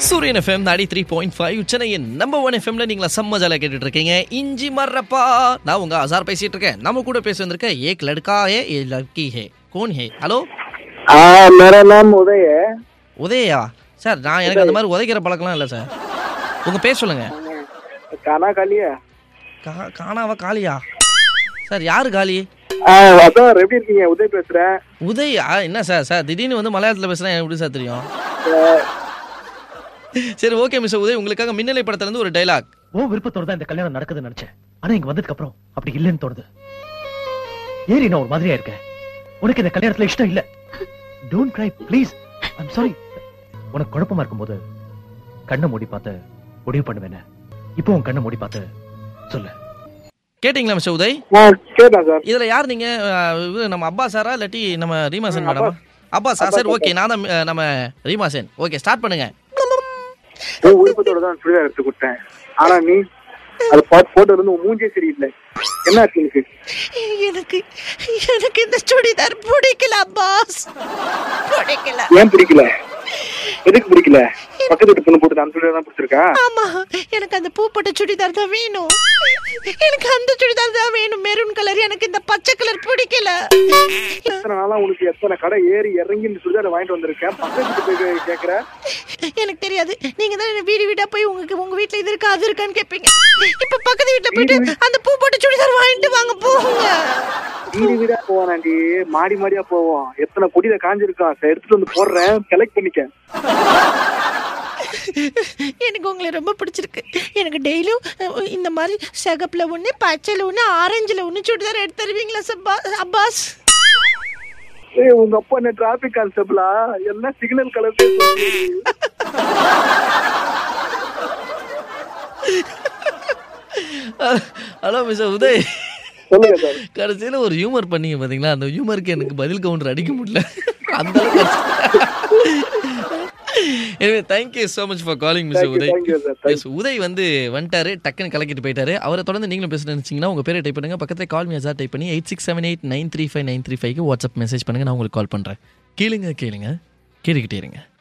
சூரியன் FM ninety three point five சென்னையின் number one எஃப்எம்ல நீங்களா செம்ம ஜாலியாக கேட்டுட்டு இருக்கீங்க இஞ்சி மர்றப்பா நான் உங்க அசார் பேசிட்டு இருக்கேன் நம்ம கூட பேச வந்திருக்க ஏக் லடுக்கா ஹே ஏ லட்கி ஹே கோன் ஹே ஹலோ हाँ मेरा नाम उदय है உதயா சார் நான் எனக்கு அந்த மாதிரி உதைக்கிற பழக்கம்லாம் இல்லை சார் உங்க பேர் சொல்லுங்க खाना खा लिया கா- காணாவா காளியா சார் யாரு காளி ஆ, அதான் எப்படி இருக்கீங்க உதய் பேசுறேன் உதயா என்ன சார் சார் திடீர்னு வந்து மலையாளத்தில் பேசுகிறேன் எனக்கு எப்படி சார் தெரியும் சரி ஓகே மிஸ் உதய் உங்களுக்காக மின்னலை படத்துல இருந்து ஒரு டைலாக் உன் விருப்பத்தோட தான் இந்த கல்யாணம் நடக்குதுன்னு நினைச்சேன் ஆனா இங்க வந்ததுக்கு அப்புறம் அப்படி இல்லைன்னு தோணுது ஏறி நான் ஒரு மாதிரியா இருக்கேன் உனக்கு இந்த கல்யாணத்துல இஷ்டம் இல்ல don't cry please I'm sorry உனக்கு குழப்பமா இருக்கும்போது கண்ணை மூடி பார்த்து முடிவு பண்ணுவேன் இப்போ உன் கண்ணை மூடி பார்த்து சொல்லு கேட்டிங்களா மிஸ் உதய் ஆ கேட்டேன் சார் இதுல யார் நீங்க அஹ், இவரு நம்ம அப்பா சாரா இல்லாட்டி நம்ம ரீமா சென் மேடமா அப்பா சார் சரி ஓகே நான் தான் அஹ், நம்ம ரீமா சென் ஓகே ஸ்டார்ட் பண்ணுங்க உன் விருப்பத்தோட தான் சுடிதார் எடுத்து கொடுத்தேன் ஆனா நீ அது பார்த்து போட்டோ இருந்து உன் மூஞ்சே சரியில்லை என்ன ஆச்சு உனக்கு எனக்கு எனக்கு இந்த சுடிதார் பிடிக்கல பாஸ் பிடிக்கல ஏன் பிடிக்கல எதுக்கு பிடிக்கல பக்கத்து வீட்டு பொண்ணு போட்டு அந்த சுடிதார் தான் பிடிச்சிருக்கா ஆமா எனக்கு அந்த பூ போட்ட சுடிதார் தான் வேணும் எனக்கு அந்த சுடிதார் தான் வேணும் மெரூன் கலர் எனக்கு இந்த பச்சை கலர் பிடிக்கல எத்தனை நாளா உனக்கு எத்தனை கடை ஏறி இறங்கி இந்த சுடிதார் வாங்கிட்டு வந்திருக்கேன் பக்கத்து வீட்டு போய் கே- கேக்குற எனக்கு தெரியாது நீங்க தான் வீடு வீடா போய் உங்களுக்கு உங்க வீட்ல இது இருக்கா அது இருக்கான்னு கேட்பீங்க இப்ப பக்கத்து வீட்ல போயிட்டு அந்த பூ போட்ட சுடிதார் வாங்கிட்டு வாங்க போங்க வீடு வீடா போவானாண்டி மாடி மாடியா போவோம் எத்தனை கொடியில காஞ்சிருக்கான் சரி, எடுத்துட்டு வந்து போடுறேன் செலக்ட் பண்ணிக்க எனக்கு உங்களை ரொம்ப பிடிச்சிருக்கு எனக்கு டெய்லியும் அஹ், இந்த மாதிரி சிகப்புல ஒன்று பச்சையில் ஒன்று ஆரஞ்சில் ஒன்று சுடிதார் எடுத்து தருவீங்களா சப்பா அப்பாஸ் ஏய் உங்க அப்பா என்ன டிராபிக் கான்ஸ்டபிளா எல்லாம் signal colour hello miss Uday சொல்லுங்க சார் கடைசியில் ஒரு ஹியூமர் பண்ணீங்க பாத்தீங்களா அந்த ஹியூமருக்கு எனக்கு பதில் கவுண்டர் அடிக்க முடியல அந்த அளவுக்கு எனவே thank you so much for calling miss Thank you, Uday thank you, sir. Thank Yes, Uday வந்து வந்துட்டாரு டக்குன்னு கலக்கிட்டு போயிட்டாரு அவரை தொடர்ந்து நீங்களும் பேச நினைச்சீங்கன்னா உங்க பேரை டைப் பண்ணுங்க பக்கத்துல கால் மீ டைப் பண்ணி eight six seven eight nine three five nine three ஃபைவ்க்கு வாட்ஸ்அப் மெசேஜ் பண்ணுங்க நான் உங்களுக்கு கால் பண்றேன் கேளுங்க கேளுங்க கேட்டுக்கிட்டே இருங்க